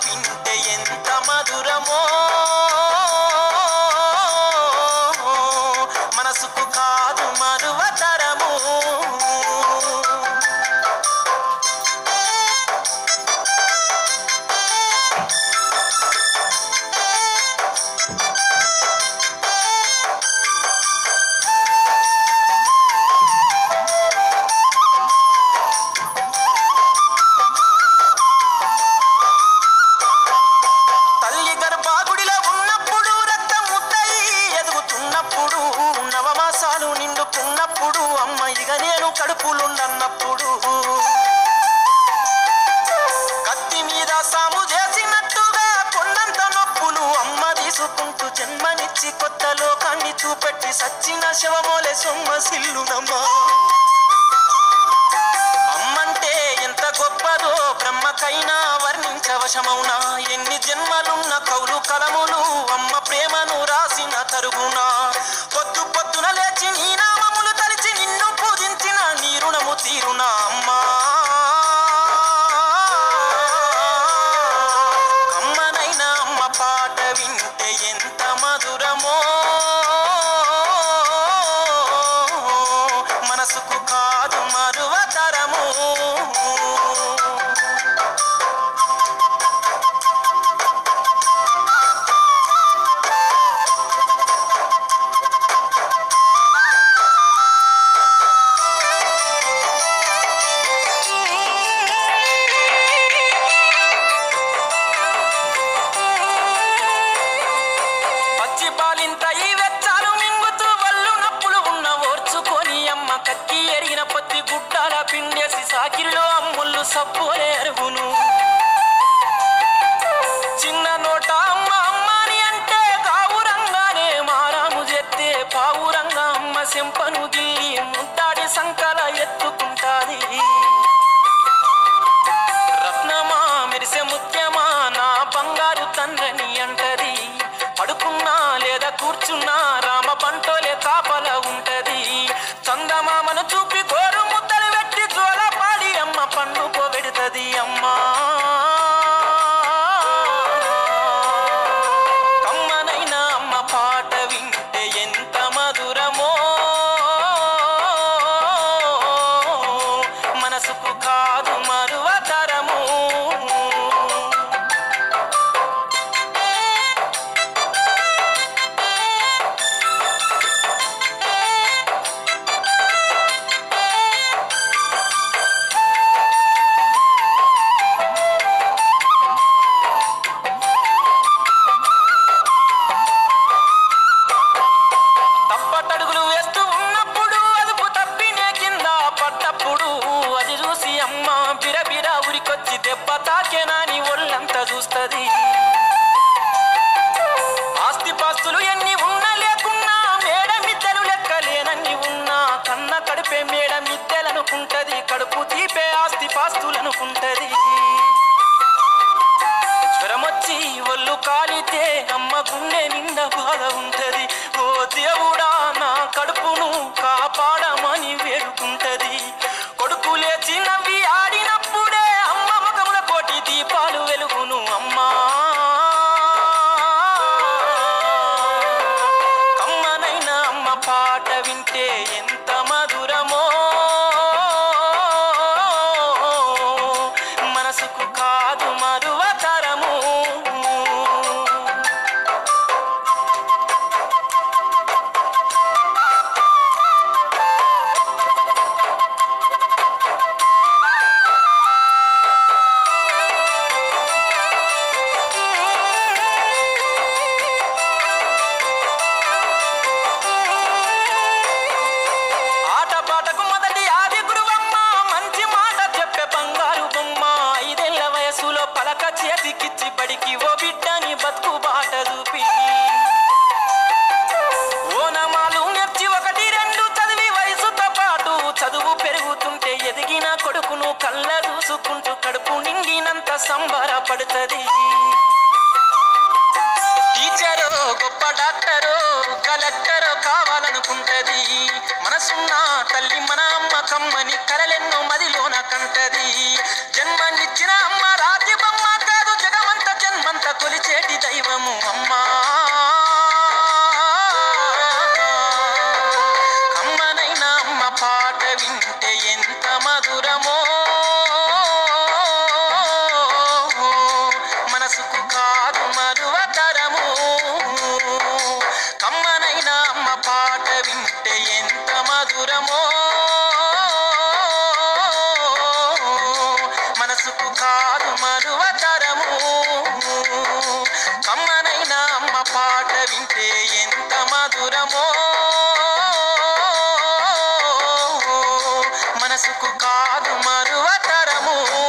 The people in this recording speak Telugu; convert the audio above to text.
వింటే ఎంత మధురమో మనసుకు కాదు మరువతరము తల్లి గర్భాగుడిలో ఉన్నప్పుడు రక్తం ముద్దై ఎదుగుతున్నప్పుడు నవమాసాలు నిండుకున్నప్పుడు అమ్మ ఇక నేను కడుపులుండన్నప్పుడు కత్తి మీద సాము చేసినట్టుగా కొండంత నొప్పులు అమ్మ తీసుకుంటూ జన్మనిచ్చి కొత్త లోకాన్ని చూపెట్టి సచ్చిన శవమోలే సొమ్మ సిల్లునమ్మా అమ్మంటే ఎంత గొప్పదో బ్రహ్మకైనా వర్ణించవశమౌనా ఎన్ని జన్మలున్న కౌలు కలములు అమ్మ ప్రేమను రాసిన తరుగునా పొద్దు పొద్దున లేచి నీ నామములు తలిచి నిన్ను పూజించిన నీ రుణము తీరునా అమ్మా కమ్మనైన అమ్మ పాట వింటే ఎంత మధురమో మనసుకు కాదు మరువతరము పచ్చి పాలింత ఈ వెచ్చాలు మింగుతూ వల్లు నప్పులు ఉన్న ఓర్చుకొని అమ్మ కక్కి ఎరిగిన పత్తి గుడ్డాల పిండేసి సాకిరిలో అమ్ముళ్ళు సబ్బోలే అరుగును చిన్న నోట అమ్మ అమ్మని అంటే కావురంగానే మారాము చేస్తే పావురంగా అమ్మ సెంపను గిల్లి ముద్దాడి సంకల ఎత్తుకుంటాది రత్నమా మెరిసే ముత్యమా నా బంగారు తండ్రని అంటది పడుకున్నా లేదా కూర్చున్నా రామ పంటోలే కాపల ఉంటది చందమామను చూపి గోరు ముద్దలు పెట్టి జోల పాడి అమ్మ పండుకోబెడుతది అమ్మా కమ్మనైన అమ్మ పాట వింటే ఎంత మధురమో మనసుకు కాదు మరువతరము తప్పటడుగులు వేస్తూ ఉన్నప్పుడు అదుపు తప్పినే కింద పడ్డప్పుడు అది చూసి అమ్మ బిరబిర ఉరికొచ్చి దెబ్బ తాకేనాని ఒళ్ళంతా చూస్తది ఆస్తి పాస్తులు ఎన్ని ఉన్నా లేకున్నా మేడ మిద్దెలు లెక్కలేనన్ని ఉన్నా కన్న కడుపే మేడ మిద్దెలనుకుంటది కడుపు తీపే ఆస్తి పాస్తులనుకుంటది జ్వరమొచ్చి ఒళ్ళు కాలితే అమ్మ గుండె నిండా బాధ ఉంటది ఓ దేవుడా నా కడుపును కాపాడమని వేడుకుంటది కొడుకు లేచి నవ్వి ఆడినప్పుడే అమ్మ ముఖముల కోటి దీపాలు వెలుగును అమ్మా కమ్మనైన అమ్మ పాట వింటే ఎంత మధురమో మనసుకు కాదు మరువతరము ఆటపాటకు మొదటి ఆది గురువమ్మ మంచి మాట చెప్పే బంగారు బొమ్మ ఐదేళ్ల వయసులో పలక చేతికిచ్చి బడికి ఓ బిడ్డని బతుకు బాట చూపి ఓనమాలు నేర్చి ఒకటి రెండు చదివి వయసుతో పాటు చదువు పెరుగుతుంటే ఎదిగిన కొడుకును కళ్ళ చూసుకుంటూ కడుపు నిండినంత సంబరపడుతుంది టీచరో గొప్ప డాక్టరో కలెక్టరో కావాలనుకుంటది మనసున్న తల్లి మన అమ్మ కమ్మని కలలెన్నో మదిలోన కంటది జన్మనిచ్చిన అమ్మ రాజ్యబమ్మ కాదు జగమంత కాదు మరువతరము కమ్మనైన అమ్మ పాట వింటే ఎంత మధురమో మనసుకు కాదు మరువతరము